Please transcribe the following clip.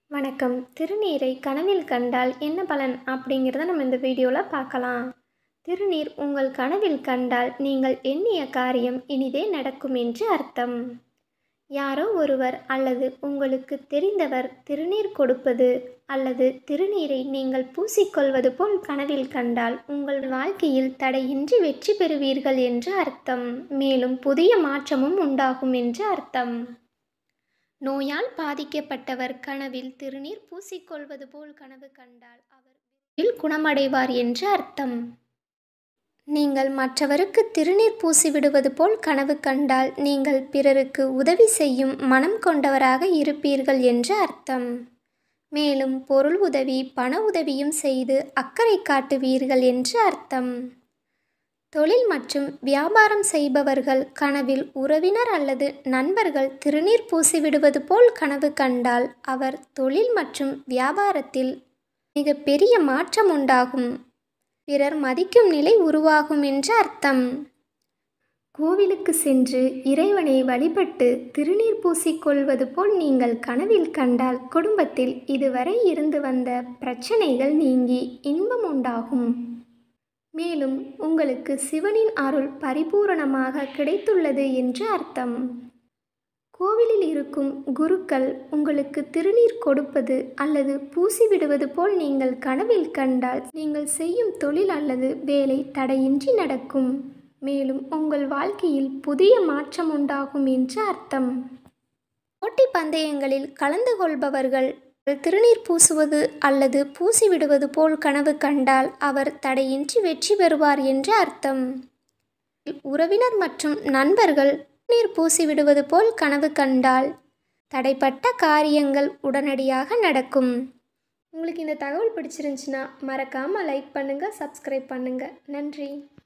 வணக்கம் திருநீரை கனவில் கண்டால் என்ன பலன் அப்படிங்கிறத நம்ம இந்த வீடியோவில் பார்க்கலாம் திருநீர் உங்கள் கனவில் கண்டால் நீங்கள் எண்ணிய காரியம் இனிதே நடக்கும் என்று அர்த்தம் யாரோ ஒருவர் அல்லது உங்களுக்கு தெரிந்தவர் திருநீர் கொடுப்பது அல்லது திருநீரை நீங்கள் பூசிக்கொள்வது போல் கனவில் கண்டால் உங்கள் வாழ்க்கையில் தடையின்றி வெற்றி பெறுவீர்கள் என்று அர்த்தம் மேலும் புதிய மாற்றமும் உண்டாகும் என்று அர்த்தம் நோயால் பாதிக்கப்பட்டவர் கனவில் திருநீர் பூசிக்கொள்வது போல் கனவு கண்டால் அவர் விரைவில் குணமடைவார் என்று அர்த்தம் நீங்கள் மற்றவருக்கு திருநீர் பூசிவிடுவது போல் கனவு கண்டால் நீங்கள் பிறருக்கு உதவி செய்யும் மனம் கொண்டவராக இருப்பீர்கள் என்று அர்த்தம் மேலும் பொருள் உதவி பண உதவியும் செய்து அக்கறை காட்டுவீர்கள் என்று அர்த்தம் தொழில் மற்றும் வியாபாரம் செய்பவர்கள் கனவில் உறவினர் அல்லது நண்பர்கள் திருநீர் பூசிவிடுவது போல் கனவு கண்டால் அவர் தொழில் மற்றும் வியாபாரத்தில் மிக பெரிய மாற்றம் உண்டாகும் பிறர் மதிக்கும் நிலை உருவாகும் என்று அர்த்தம் கோவிலுக்கு சென்று இறைவனை வழிபட்டு திருநீர் பூசிக்கொள்வது போல் நீங்கள் கனவில் கண்டால் குடும்பத்தில் இதுவரை இருந்து வந்த பிரச்சனைகள் நீங்கி இன்பம் உண்டாகும் மேலும் உங்களுக்கு சிவனின் அருள் பரிபூரணமாக கிடைத்துள்ளது என்று அர்த்தம் கோவிலில் இருக்கும் குருக்கள் உங்களுக்கு திருநீர் கொடுப்பது அல்லது பூசிவிடுவது போல் நீங்கள் கனவில் கண்டால் நீங்கள் செய்யும் தொழில் அல்லது வேலை தடையின்றி நடக்கும் மேலும் உங்கள் வாழ்க்கையில் புதிய மாற்றம் உண்டாகும் என்று அர்த்தம் போட்டி பந்தயங்களில் கலந்து கொள்பவர்கள் திருநீர் பூசுவது அல்லது பூசிவிடுவது போல் கனவு கண்டால் அவர் தடையின்றி வெற்றி பெறுவார் என்று அர்த்தம் உறவினர் மற்றும் நண்பர்கள் நீர் பூசிவிடுவது போல் கனவு கண்டால் தடைப்பட்ட காரியங்கள் உடனடியாக நடக்கும் உங்களுக்கு இந்த தகவல் பிடிச்சிருந்துச்சுன்னா மறக்காமல் லைக் பண்ணுங்கள் சப்ஸ்கிரைப் பண்ணுங்கள் நன்றி